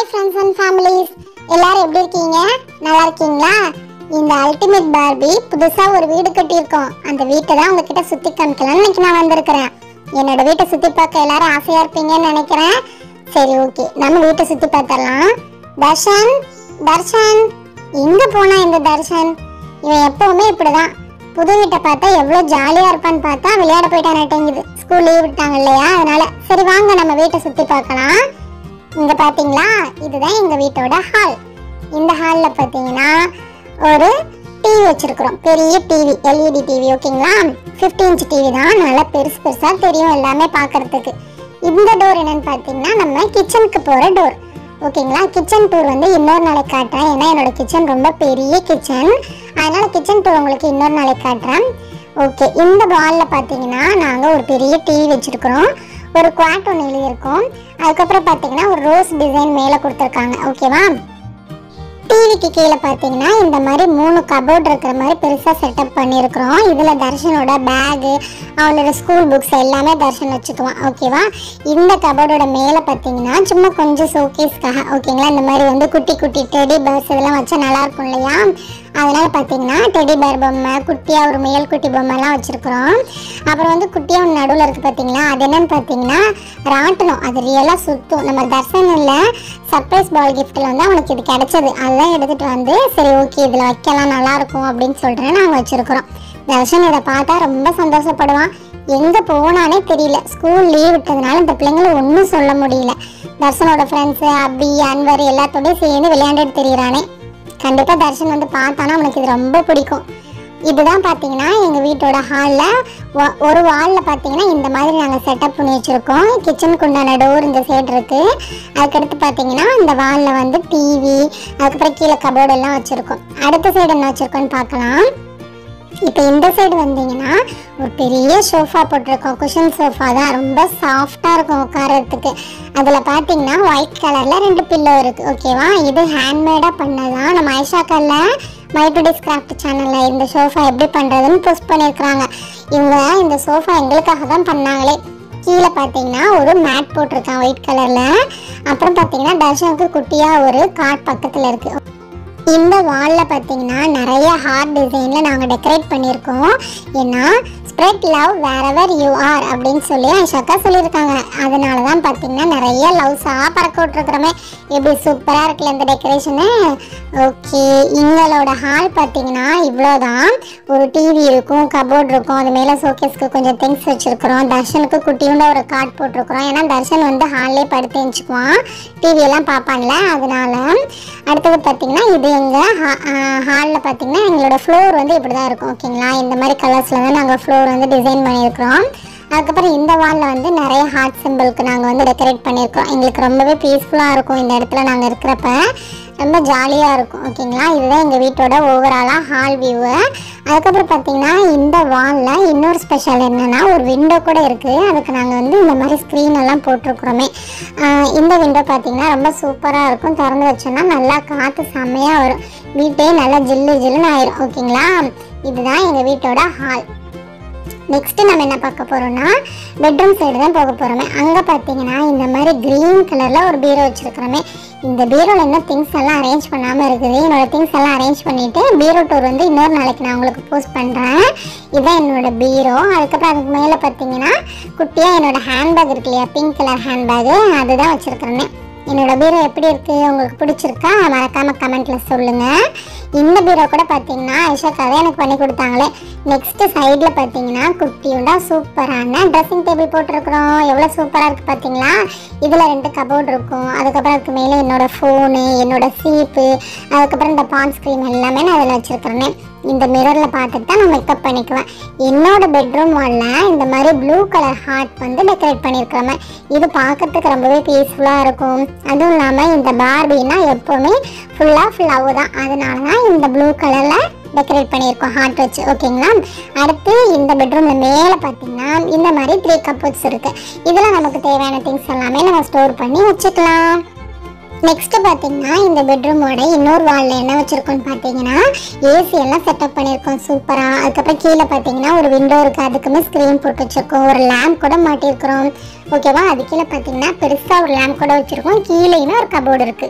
hi friends and families எல்லாரும் எப்படி இருக்கீங்க நல்லா இருக்கீங்களா இந்த அல்டிமேட் பார்பி புதுசா ஒரு வீடு கட்டியிருக்கோம் அந்த வீட்டை தான் உங்ககிட்ட சுத்தி காமிக்கலாம்னு இன்னைக்கு நான் வந்திருக்கிறேன் என்னோட வீட்டை சுத்தி பார்க்க எல்லாரும் ஆசையா இருப்பீங்கன்னு நினைக்கிறேன் சரி ஓகே நம்ம வீட்டை சுத்தி பார்த்தரலாம் தர்ஷன் தர்ஷன் எங்க போனா இந்த தர்ஷன் இவன் எப்பவுமே இப்படிதான் புது வீட்டை பார்த்தா எவ்வளோ ஜாலியாக இருப்பான்னு பார்த்தா விளையாட போயிட்டானட்டேங்குது ஸ்கூல் லீவ் விட்டாங்க இல்லையா அதனால சரி வாங்க நம்ம வீட்டை சுற்றி பார்க்கலாம் இங்கே பார்த்தீங்களா இதுதான் எங்கள் வீட்டோட ஹால் இந்த ஹாலில் பார்த்தீங்கன்னா ஒரு டிவி வச்சிருக்கிறோம் பெரிய டிவி எல்இடி டிவி ஓகேங்களா 50 இன்ச் டிவி தான் நல்லா பெருசு பெருசாக தெரியும் எல்லாமே பார்க்கறதுக்கு இந்த டோர் என்னன்னு பார்த்தீங்கன்னா நம்ம கிச்சனுக்கு போகிற டோர் ஓகேங்களா கிச்சன் டூர் வந்து இன்னொரு நாளைக்கு காட்டுறேன் ஏன்னா என்னோட கிச்சன் ரொம்ப பெரிய கிச்சன் அதனால கிச்சன் டூர் உங்களுக்கு இன்னொரு நாளைக்கு காட்டுறேன் ஓகே இந்த வாலில் பார்த்தீங்கன்னா நாங்கள் ஒரு பெரிய டிவி வச்சுருக்குறோம் ஒரு குவாட் ஒன்று எழுதியிருக்கோம் அதுக்கப்புறம் பார்த்தீங்கன்னா ஒரு ரோஸ் டிசைன் மேலே கொடுத்துருக்காங்க ஓகேவா டிவிக்கு கீழே பார்த்தீங்கன்னா இந்த மாதிரி மூணு கபோர்ட் இருக்கிற மாதிரி பெருசாக செட்டப் பண்ணியிருக்கிறோம் இதில் தர்ஷனோட பேகு அவனோட ஸ்கூல் புக்ஸ் எல்லாமே தர்ஷன் வச்சுக்குவான் ஓகேவா இந்த கபோர்டோட மேலே பார்த்தீங்கன்னா சும்மா கொஞ்சம் ஷோகேஸ்க்காக ஓகேங்களா இந்த மாதிரி வந்து குட்டி குட்டி டெடி பேர்ஸ் இதெல்லாம் வச்சா நல்லா இருக்கும் இல்லையா அதனால பார்த்தீங்கன்னா டெடி பேர் பொம்மை குட்டியாக ஒரு முயல் குட்டி பொம்மைலாம் வச்சுருக்குறோம் அப்புறம் வந்து குட்டியாக ஒன்று நடுவில் இருக்குது பார்த்தீங்களா அது என்னன்னு பார்த்தீங்கன்னா ராட்டணும் அது ரியலாக சுற்றும் நம்ம தர்சனில் சர்ப்ரைஸ் பால் கிஃப்ட்டில் வந்து அவனுக்கு இது கிடைச்சது அதெல்லாம் எடுத்துகிட்டு வந்து சரி ஓகே இதில் வைக்கலாம் நல்லாயிருக்கும் அப்படின்னு சொல்லிட்டு நாங்கள் வச்சுருக்குறோம் தர்ஷன் இதை பார்த்தா ரொம்ப சந்தோஷப்படுவான் எங்கே போனானே தெரியல ஸ்கூல் லீவ் விட்டதுனால இந்த பிள்ளைங்களை ஒன்றும் சொல்ல முடியல தர்ஷனோட ஃப்ரெண்ட்ஸு அபி அன்வர் எல்லாத்தோடய சேர்ந்து விளையாண்டுட்டு தெரியுறானே கண்டிப்பாக தர்ஷன் வந்து பார்த்தானா அவனுக்கு இது ரொம்ப பிடிக்கும் இதுதான் பார்த்தீங்கன்னா எங்கள் வீட்டோட ஹாலில் ஒரு வாலில் பார்த்தீங்கன்னா இந்த மாதிரி நாங்கள் செட்டப் பண்ணி வச்சுருக்கோம் கிச்சனுக்கு உண்டான டோர் இந்த சைடு இருக்குது அதுக்கடுத்து பார்த்தீங்கன்னா இந்த வாலில் வந்து டிவி அதுக்கப்புறம் கீழே கபோர்டு எல்லாம் வச்சுருக்கோம் அடுத்த சைடு என்ன வச்சுருக்கோன்னு பார்க்கலாம் இப்போ இந்த சைடு வந்தீங்கன்னா ஒரு பெரிய சோஃபா போட்டிருக்கோம் குஷன் சோஃபா தான் ரொம்ப சாஃப்டாக இருக்கும் உட்காரத்துக்கு அதில் பார்த்தீங்கன்னா ஒயிட் கலரில் ரெண்டு பில்லோ இருக்குது ஓகேவா இது ஹேண்ட்மேடாக பண்ணதான் நம்ம ஐஷாக்கல்ல மை டுடேஸ் கிராஃப்ட் சேனலில் இந்த சோஃபா எப்படி பண்ணுறதுன்னு போஸ்ட் பண்ணியிருக்கிறாங்க இவங்க இந்த சோஃபா எங்களுக்காக தான் பண்ணாங்களே கீழே பார்த்தீங்கன்னா ஒரு மேட் போட்டிருக்கான் ஒயிட் கலரில் அப்புறம் பார்த்தீங்கன்னா தர்ஷனுக்கு குட்டியாக ஒரு காட் பக்கத்தில் இருக்குது இந்த வாலில் பார்த்தீங்கன்னா நிறைய ஹார்ட் டிசைனில் நாங்கள் டெக்கரேட் பண்ணியிருக்கோம் ஏன்னா spread love wherever you are அப்படின்னு சொல்லி ஐஷாக்கா சொல்லியிருக்காங்க அதனால தான் பார்த்தீங்கன்னா நிறைய லவ்ஸாக பறக்க விட்ருக்குறோமே எப்படி சூப்பராக இருக்குல்ல இந்த டெக்கரேஷனு ஓகே எங்களோட ஹால் பார்த்தீங்கன்னா இவ்வளோதான் ஒரு டிவி இருக்கும் கபோர்ட் இருக்கும் அது மேலே ஷோகேஸ்க்கு கொஞ்சம் திங்ஸ் வச்சுருக்குறோம் தர்ஷனுக்கு குட்டியுண்ட ஒரு கார்ட் போட்டிருக்கிறோம் ஏன்னா தர்ஷன் வந்து ஹால்லே படுத்து எழுச்சிக்குவான் டிவியெல்லாம் பார்ப்பான்ல அதனால அடுத்தது பார்த்தீங்கன்னா இது எங்கள் ஹாலில் பார்த்தீங்கன்னா எங்களோட ஃப்ளோர் வந்து இப்படி தான் இருக்கும் ஓகேங்களா இந்த மாதிரி கலர்ஸில் தான் நாங்கள் ஃப்ளோர் வந்து டிசைன் பண்ணியிருக்கிறோம் அதுக்கப்புறம் இந்த வாலில் வந்து நிறைய ஹார்ட் சிம்பிளுக்கு நாங்கள் வந்து டெக்கரேட் பண்ணியிருக்கோம் எங்களுக்கு ரொம்பவே பீஸ்ஃபுல்லாக இருக்கும் இந்த இடத்துல நாங்கள் இருக்கிறப்ப ரொம்ப ஜாலியாக இருக்கும் ஓகேங்களா இதுதான் எங்கள் வீட்டோட ஓவராலாக ஹால் வியூவு அதுக்கப்புறம் பார்த்தீங்கன்னா இந்த வாலில் இன்னொரு ஸ்பெஷல் என்னென்னா ஒரு விண்டோ கூட இருக்குது அதுக்கு நாங்கள் வந்து இந்த மாதிரி ஸ்க்ரீன் எல்லாம் போட்டிருக்கிறோமே ஆஹ் இந்த விண்டோ பார்த்தீங்கன்னா ரொம்ப சூப்பராக இருக்கும் திறந்து வச்சோன்னா நல்லா காற்று செம்மையாக வரும் வீட்டே நல்லா ஜில்லு ஜில்லுன்னு ஆயிரும் ஓகேங்களா இதுதான் எங்கள் வீட்டோட ஹால் நெக்ஸ்ட் நம்ம என்ன பார்க்க போறோம்னா பெட்ரூம் சைடு தான் போக போறோமே அங்க பாத்தீங்கன்னா இந்த மாதிரி கிரீன் கலர்ல ஒரு பீரோ வச்சிருக்கிறோமே இந்த பீரோல என்ன திங்ஸ் எல்லாம் அரேஞ்ச் பண்ணாம இருக்குது என்னோட திங்ஸ் எல்லாம் அரேஞ்ச் பண்ணிட்டு பீரோ டூர் வந்து இன்னொரு நாளைக்கு நான் உங்களுக்கு போஸ்ட் பண்றேன் இதான் என்னோட பீரோ அதுக்கப்புறம் அதுக்கு மேல பாத்தீங்கன்னா குட்டியா என்னோட ஹேண்ட்பேக் இருக்கு இல்லையா பிங்க் கலர் ஹேண்ட்பேக் அதுதான் வச்சிருக்கிறேன் என்னோட பீரோ எப்படி இருக்கு உங்களுக்கு பிடிச்சிருக்கா மறக்காம கமெண்ட்ல சொல்லுங்க இந்த பீரோ கூட பார்த்தீங்கன்னா ஐஷாக்காவே எனக்கு பண்ணி கொடுத்தாங்களே நெக்ஸ்ட் சைடில் பார்த்தீங்கன்னா குட்டியுண்டா சூப்பரான ட்ரெஸ்ஸிங் டேபிள் போட்டிருக்கிறோம் எவ்வளோ சூப்பராக இருக்குது பார்த்தீங்களா இதில் ரெண்டு கபோர்ட் இருக்கும் அதுக்கப்புறம் அதுக்கு மேலே என்னோட ஃபோனு என்னோட சீப்பு அதுக்கப்புறம் இந்த பான்ஸ் க்ரீம் எல்லாமே நான் அதில் வச்சுருக்கிறேனே இந்த மிரரில் பார்த்துட்டு தான் நான் மேக்கப் பண்ணிக்குவேன் என்னோட பெட்ரூம் வாலில் இந்த மாதிரி ப்ளூ கலர் ஹார்ட் வந்து டெக்கரேட் பண்ணியிருக்கிறோமே இது பார்க்கறதுக்கு ரொம்பவே பீஸ்ஃபுல்லாக இருக்கும் அதுவும் இல்லாமல் இந்த பார்பின்னா எப்போவுமே ஃபுல்லாக ஃப்ளவ் தான் அதனால தான் இந்த ப்ளூ கலரில் டெக்கரேட் பண்ணியிருக்கோம் ஹார்ட் வச்சு ஓகேங்களா அடுத்து இந்த பெட்ரூமில் மேலே பார்த்தீங்கன்னா இந்த மாதிரி த்ரீ கப்போர்ட்ஸ் இருக்குது இதில் நமக்கு தேவையான திங்ஸ் எல்லாமே நம்ம ஸ்டோர் பண்ணி வச்சுக்கலாம் நெக்ஸ்ட் பார்த்தீங்கன்னா இந்த பெட்ரூமோட இன்னொரு வாலில் என்ன வச்சுருக்கோம்னு பார்த்தீங்கன்னா ஏசி எல்லாம் செட்டப் பண்ணியிருக்கோம் சூப்பராக அதுக்கப்புறம் கீழே பார்த்தீங்கன்னா ஒரு விண்டோ இருக்குது அதுக்குமே ஸ்க்ரீன் போட்டு வச்சுருக்கோம் ஒரு லேம்ப் கூட மாட்டியிருக்கிறோம் ஓகேவா அது கீழே பார்த்தீங்கன்னா பெருசாக ஒரு லேம்ப் கூட வச்சுருக்கோம் கீழேயுமே ஒரு கபோர்டு இருக்குது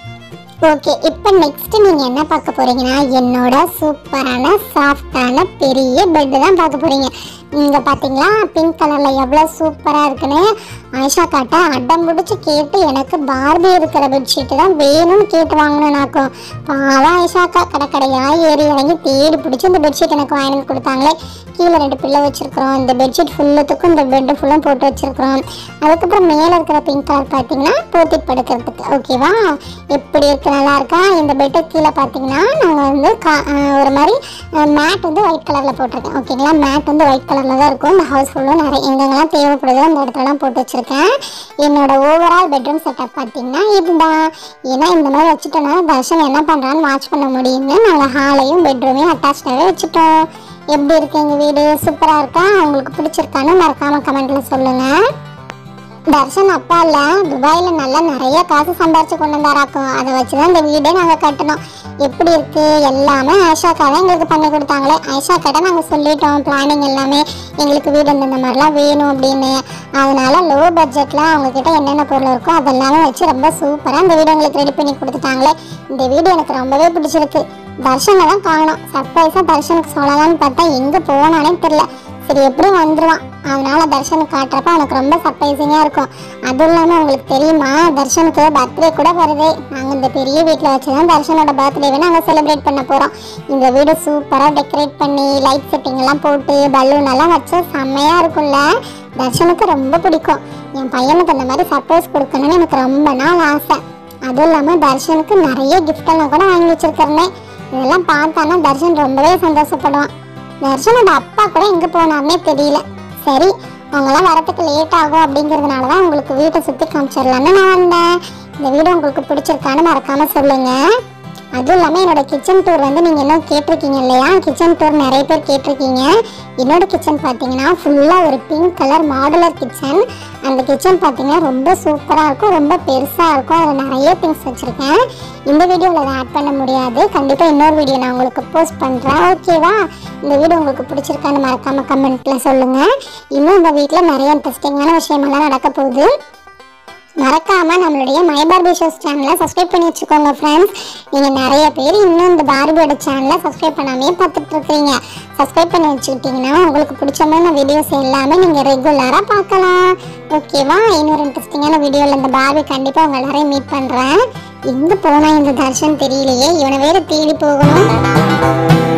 ஓகே இப்போ நெக்ஸ்ட் நீங்கள் என்ன பார்க்க போறீங்கன்னா என்னோட சூப்பரான சாஃப்டான பெரிய பெட்டு தான் பார்க்க போறீங்க இங்கே பார்த்தீங்களா பிங்க் கலரில் எவ்வளோ சூப்பராக இருக்குன்னு ஆயிஷா காட்ட அடம் பிடிச்சி கேட்டு எனக்கு பார்பி இருக்கிற பெட்ஷீட்டு தான் வேணும்னு கேட்டு வாங்கினாக்கும் பாவம் ஆயிஷாக்கா கடை கடையாக ஏறி இறங்கி தேடி பிடிச்சி இந்த பெட்ஷீட் எனக்கு வாங்கி வந்து கொடுத்தாங்களே கீழே ரெண்டு பிள்ளை வச்சிருக்கிறோம் இந்த பெட்ஷீட் ஃபுல்லுத்துக்கும் இந்த பெட்டு ஃபுல்லும் போட்டு வச்சிருக்கிறோம் அதுக்கப்புறம் மேலே இருக்கிற பிங்க் கலர் பார்த்தீங்கன்னா போத்தி படுக்கிறதுக்கு ஓகேவா எப்படி இருக்கு நல்லா இருக்கா இந்த பெட்டு கீழே பார்த்தீங்கன்னா நாங்கள் வந்து கா- அஹ் ஒரு மாதிரி மேட் வந்து ஒயிட் கலரில் போட்டிருக்கேன் ஓகேங்களா மேட் வந்து ஒயிட் கலரில் தான் இருக்கும் இந்த ஹவுஸ் ஃபுல்லும் நிறைய எங்கெங்கெல்லாம் தேவைப்படுதோ அந்த இடத்துலலாம் போட்டு வச்சிருக்கேன் என்னோட ஓவரால் பெட்ரூம் செட்டப் பார்த்தீங்கன்னா இதுதான் ஏன்னா இந்த மாதிரி வச்சுட்டோன்னா தர்ஷன் என்ன பண்ணுறான்னு வாட்ச் பண்ண முடியும்னு நாங்கள் ஹாலையும் பெட்ரூமையும் அட்டாச்சாகவே வச்சுட்டோம் எப்படி இருக்கு எங்கள் வீடு சூப்பராக இருக்கா உங்களுக்கு பிடிச்சிருக்கான்னு மறக்காமல் கமெண்ட்டில் சொல்லுங்கள் தர்ஷன் அப்பா இல்ல துபாயில நல்லா நிறைய காசு சம்பாரிச்சு கொண்டு வந்தாராக்கும் அதை வச்சுதான் இந்த வீடே நாங்க கட்டினோம் எப்படி இருக்கு எல்லாமே ஆயிஷாக்கா தான் எங்களுக்கு பண்ணி கொடுத்தாங்களே ஆயிஷா கிட்ட நாங்க சொல்லிட்டோம் பிளானிங் எல்லாமே எங்களுக்கு வீடு இந்த மாதிரிலாம் வேணும் அப்படின்னு அதனால லோ பட்ஜெட்ல அவங்க கிட்ட என்னென்ன பொருள் இருக்கோ அதெல்லாமே வச்சு ரொம்ப சூப்பரா இந்த வீடு எங்களுக்கு ரெடி பண்ணி கொடுத்துட்டாங்களே இந்த வீடு எனக்கு ரொம்பவே பிடிச்சிருக்கு தர்ஷனை தான் காணோம் சர்ப்ரைஸா தர்ஷனுக்கு சொல்லலாம்னு பார்த்தா எங்க போனானே தெரியல சரி எப்படியும் வந்துருவான் அதனால தர்ஷனுக்கு காட்டுறப்ப அவனுக்கு ரொம்ப சர்ப்ரைசிங்காக இருக்கும் அதுவும் இல்லாமல் உங்களுக்கு தெரியுமா தர்ஷனுக்கு பர்த்டே கூட வருது நாங்கள் இந்த பெரிய வீட்டில் வச்சு தான் தர்ஷனோட பர்த்டேவை நாங்கள் செலிப்ரேட் பண்ண போகிறோம் இந்த வீடு சூப்பராக டெக்கரேட் பண்ணி லைட் செட்டிங் எல்லாம் போட்டு பலூன் எல்லாம் வச்சு செம்மையாக இருக்கும்ல தர்ஷனுக்கு ரொம்ப பிடிக்கும் என் பையனுக்கு இந்த மாதிரி சர்ப்ரைஸ் கொடுக்கணும்னு எனக்கு ரொம்ப நாள் ஆசை அதுவும் இல்லாமல் தர்ஷனுக்கு நிறைய gift எல்லாம் கூட வாங்கி வச்சிருக்கிறேன் இதெல்லாம் பார்த்தானா தர்ஷன் ரொம்பவே சந்தோஷப்படுவான் தர்ஷனோட அப்பா கூட எங்க போனாருன்னே தெரியல சரி அவங்கெல்லாம் வரத்துக்கு லேட் ஆகும் அப்படிங்கிறதுனால தான் உங்களுக்கு வீட்டை சுற்றி காமிச்சிடலான்னு நான் வந்தேன் இந்த வீடு உங்களுக்கு பிடிச்சிருக்கான்னு மறக்காம சொல்லுங்க அதுவும் இல்லாமல் என்னோட கிச்சன் டூர் வந்து நீங்கள் இன்னும் கேட்டிருக்கீங்க இல்லையா கிச்சன் டூர் நிறைய பேர் கேட்டிருக்கீங்க என்னோட கிச்சன் பார்த்தீங்கன்னா ஃபுல்லாக ஒரு பிங்க் கலர் மாடுலர் கிச்சன் அந்த கிச்சன் பார்த்தீங்கன்னா ரொம்ப சூப்பராக இருக்கும் ரொம்ப பெருசாக இருக்கும் அதில் நிறைய திங்ஸ் வச்சுருக்கேன் இந்த வீடியோவில் அதை ஆட் பண்ண முடியாது கண்டிப்பாக இன்னொரு வீடியோ நான் உங்களுக்கு போஸ்ட் பண்ணுறேன் ஓகேவா இந்த வீடியோ உங்களுக்கு பிடிச்சிருக்கான்னு மறக்காமல் கமெண்ட்டில் சொல்லுங்கள் இன்னும் இந்த வீட்டில் நிறைய இன்ட்ரெஸ்டிங்கான விஷயமெல்லாம் நடக்க போகுது மறக்காம நம்மளுடைய மை பார்பி ஷோஸ் சேனலை சப்ஸ்கிரைப் பண்ணி வச்சுக்கோங்க ஃப்ரெண்ட்ஸ் நீங்கள் நிறைய பேர் இன்னும் இந்த பார்பியோட சேனலை சப்ஸ்கிரைப் பண்ணாமே பார்த்துட்டு இருக்கீங்க சப்ஸ்கிரைப் பண்ணி வச்சுக்கிட்டிங்கன்னா உங்களுக்கு பிடிச்ச மாதிரி வீடியோஸ் எல்லாமே நீங்கள் ரெகுலராக பார்க்கலாம் ஓகேவா இன்னொரு இன்ட்ரெஸ்டிங்கான வீடியோவில் இந்த பார்பி கண்டிப்பாக உங்க எல்லாரையும் மீட் பண்ணுறேன் எங்கே போனால் இந்த தர்ஷன் தெரியலையே இவனை வேற தேடி போகணும்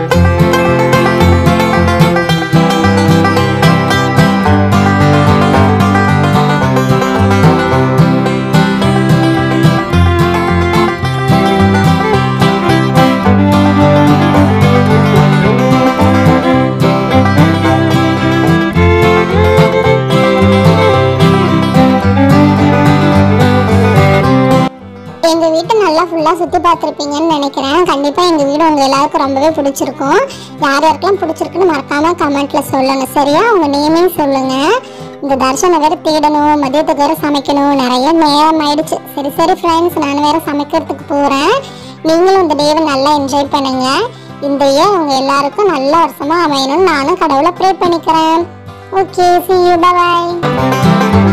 எங்க வீட்டை நல்லா ஃபுல்லா சுத்தி பார்த்துருப்பீங்கன்னு நினைக்கிறேன் கண்டிப்பா எங்க வீடு உங்க எல்லாருக்கும் ரொம்பவே பிடிச்சிருக்கும் யார் யாருக்கெல்லாம் பிடிச்சிருக்குன்னு மறக்காம கமெண்ட்ல சொல்லுங்க சரியா உங்க நேமையும் சொல்லுங்க இந்த தர்ஷனை வேற தேடணும் மதியத்துக்கு வேற சமைக்கணும் நிறைய நேரம் ஆயிடுச்சு சரி சரி ஃப்ரெண்ட்ஸ் நான் வேற சமைக்கிறதுக்கு போறேன் நீங்களும் இந்த டேவை நல்லா என்ஜாய் பண்ணுங்க இந்த இயர் உங்க எல்லாருக்கும் நல்ல வருஷமா அமையணும்னு நானும் கடவுளை ப்ரே பண்ணிக்கிறேன் okay see you bye bye